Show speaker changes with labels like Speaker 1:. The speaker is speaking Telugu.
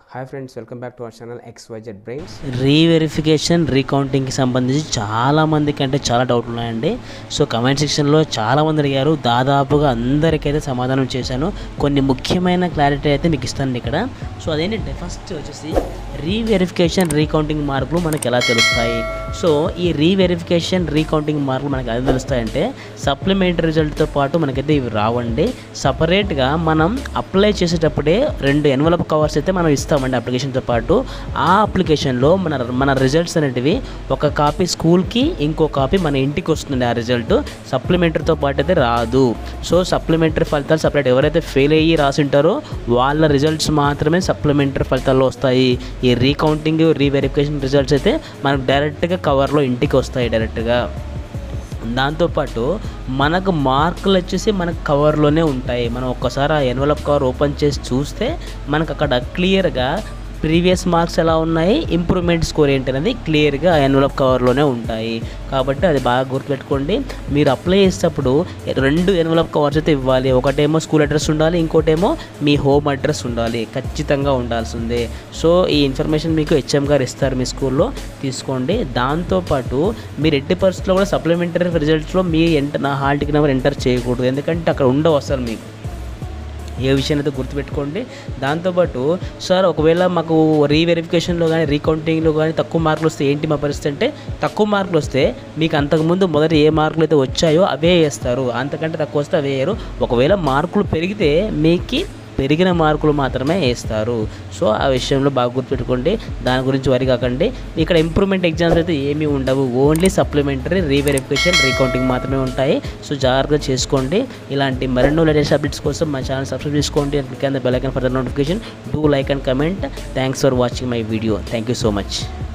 Speaker 1: hi friends welcome back to our channel X Y Z brains
Speaker 2: reverification రీకౌంటింగ్కి సంబంధించి చాలా మందికి అంటే చాలా డౌట్లు ఉన్నాయండి సో కమెంట్ సెక్షన్లో చాలా మంది అడిగారు దాదాపుగా అందరికైతే సమాధానం చేశాను కొన్ని ముఖ్యమైన క్లారిటీ అయితే మీకు ఇస్తాను ఇక్కడ సో అదేంటంటే ఫస్ట్ వచ్చేసి రీవెరిఫికేషన్ రీకౌంటింగ్ మార్కులు మనకి ఎలా తెలుస్తాయి సో ఈ రీవెరిఫికేషన్ రీకౌంటింగ్ మార్కులు మనకి ఎలా తెలుస్తాయంటే సప్లిమెంటరీ రిజల్ట్తో పాటు మనకైతే ఇవి రావండి సపరేట్గా మనం అప్లై చేసేటప్పుడే రెండు ఎన్వలప్ కవర్స్ అయితే మనం ఇస్తామండి అప్లికేషన్తో పాటు ఆ అప్లికేషన్లో మన మన రిజల్ట్స్ అనేటివి ఒక కాపీ స్కూల్కి ఇంకో కాపీ మన ఇంటికి వస్తుంది ఆ రిజల్ట్ సప్లిమెంటరీతో పాటు అయితే రాదు సో సప్లిమెంటరీ ఫలితాలు సపరేట్ ఎవరైతే ఫెయిల్ అయ్యి రాసింటారో వాళ్ళ రిజల్ట్స్ మాత్రమే సప్లిమెంటరీ ఫలితాల్లో వస్తాయి ఈ రీకౌంటింగ్ రీవెరిఫికేషన్ రిజల్ట్స్ అయితే మనకు డైరెక్ట్గా కవర్లో ఇంటికి వస్తాయి డైరెక్ట్గా దాంతోపాటు మనకు మార్కులు వచ్చేసి మనకు కవర్లోనే ఉంటాయి మనం ఒక్కసారి ఆ ఎన్వలప్ కవర్ ఓపెన్ చేసి చూస్తే మనకు అక్కడ క్లియర్గా ప్రీవియస్ మార్క్స్ ఎలా ఉన్నాయి ఇంప్రూవ్మెంట్ స్కోర్ ఏంటి అనేది క్లియర్గా ఎన్వలప్ కవర్లోనే ఉంటాయి కాబట్టి అది బాగా గుర్తుపెట్టుకోండి మీరు అప్లై చేసేటప్పుడు రెండు ఎన్వలప్ కవర్స్ అయితే ఇవ్వాలి ఒకటేమో స్కూల్ అడ్రస్ ఉండాలి ఇంకోటేమో మీ హోమ్ అడ్రస్ ఉండాలి ఖచ్చితంగా ఉండాల్సిందే సో ఈ ఇన్ఫర్మేషన్ మీకు హెచ్ఎం గారు ఇస్తారు మీ స్కూల్లో తీసుకోండి దాంతోపాటు మీరు ఎట్టి పరిస్థితుల్లో కూడా సప్లిమెంటరీ రిజల్ట్స్లో మీ ఎంటర్ నా హాల్ టికెట్ నెంబర్ ఎంటర్ చేయకూడదు ఎందుకంటే అక్కడ ఉండవు అసలు మీకు ఏ విషయాన్ని అయితే గుర్తుపెట్టుకోండి దాంతోపాటు సార్ ఒకవేళ మాకు రీవెరిఫికేషన్లో కానీ రీకౌంటింగ్లో కానీ తక్కువ మార్కులు వస్తే ఏంటి మా పరిస్థితి అంటే తక్కువ మార్కులు వస్తే మీకు అంతకుముందు మొదట ఏ మార్కులు అయితే వచ్చాయో అవే వేస్తారు అంతకంటే తక్కువ వస్తే అవే వేయరు ఒకవేళ మార్కులు పెరిగితే మీకు పెరిగిన మార్కులు మాత్రమే వేస్తారు సో ఆ విషయంలో బాగా గుర్తుపెట్టుకోండి దాని గురించి వరి కాకండి ఇక్కడ ఇంప్రూవ్మెంట్ ఎగ్జామ్స్ అయితే ఏమీ ఉండవు ఓన్లీ సప్లిమెంటరీ రీవెరిఫికేషన్ రీకౌంటింగ్ మాత్రమే ఉంటాయి సో జాగ్రత్తగా చేసుకోండి ఇలాంటి మరెన్నో లేటెస్ట్ అప్డేట్స్ కోసం మా ఛానల్ సబ్స్క్రైబ్ చేసుకోండి and click on the bell icon for the notification do like and comment thanks for watching my video thank you so much